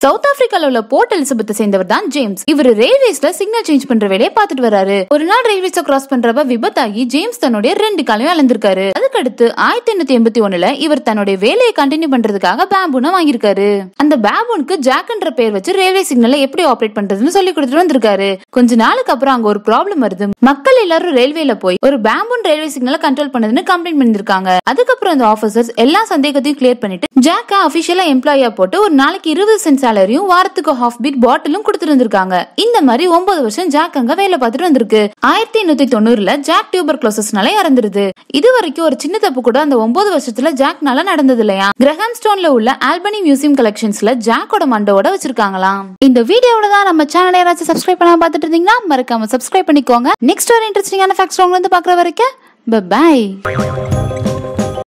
south ஆப்பிரிக்கால உள்ள board எலிசபெத்தை சேர்ந்தவர் தான் ஜேம்ஸ் இவர் ரயில்வேஸ்ல சிக்னல் சேஞ்ச் பண்ற வேலையை பார்த்துட்டு வராரு ஒரு நாள் ரயில்வேஸ கிராஸ் பண்றப்ப விபத்தாகி ஜேம்ஸ் தன்னுடைய ரெண்டு காலையும் இழந்திருக்காரு அதுக்கடுத்து ஆயிரத்தி எண்ணூத்தி எண்பத்தி ஒண்ணுல இவர் தன்னுடைய வேலையை கண்டினியூ பண்றதுக்காக பேம்பூனை வாங்கியிருக்காரு அந்த பேம்பூனுக்கு ஜாக்ன்ற பேர் வச்சு ரயில்வே சிக்னலை எப்படி ஆபரேட் பண்றதுன்னு சொல்லி கொடுத்துட்டு வந்திருக்காரு கொஞ்ச நாளுக்கு அப்புறம் அங்க ஒரு ப்ராப்ளம் வருது மக்கள் எல்லாரும் ரயில்வேல போய் ஒரு பேம்பூன் ரயில்வே சிக்னலை கண்ட்ரோல் பண்ணதுன்னு கம்ப்ளைண்ட் பண்ணிருக்காங்க அதுக்கப்புறம் அந்த ஆபீசர்ஸ் எல்லா சந்தேகத்தையும் கிளியர் பண்ணிட்டு ஜாக்க அபிஷியலா எம்ப்ளாயா போட்டு ஒரு நாளைக்கு இருபது சென்ட் சேலரியும் வாரத்துக்கு ஹாஃப் பீட் பாட்டிலும் கொடுத்துட்டு இருந்திருக்காங்க இந்த மாதிரி ஒன்பது வருஷம் ஜாக் அங்க வேலை பார்த்துட்டு வந்திருக்கு ஆயிரத்தி எண்ணூத்தி தொண்ணூறுல ஜாக் டியூபர் க்ளோசஸ்னால இறந்துருது இது வரைக்கும் ஒரு சின்ன தப்பு கூட அந்த ஒன்பது வருஷத்துல ஜாக்னால நடந்தது இல்லையா கிரஹாம் ஸ்டோன்ல உள்ள ஆல்பனி மியூசியம் கலெக்ஷன்ஸ்ல ஜாக்கோட மண்டோட வச்சிருக்காங்களாம் இந்த வீடியோல தான் நம்ம சேனலை யாராச்சும் சப்ஸ்கிரைப் பண்ணாம பார்த்துட்டு இருந்தீங்கன்னா மறக்காம சப்ஸ்கிரைப் பண்ணிக்கோங்க நெக்ஸ்ட் ஒரு இன்ட்ரெஸ்டிங்கான ஃபேக்ட்ஸ் வந்து பாக்குற வரைக்கும் பை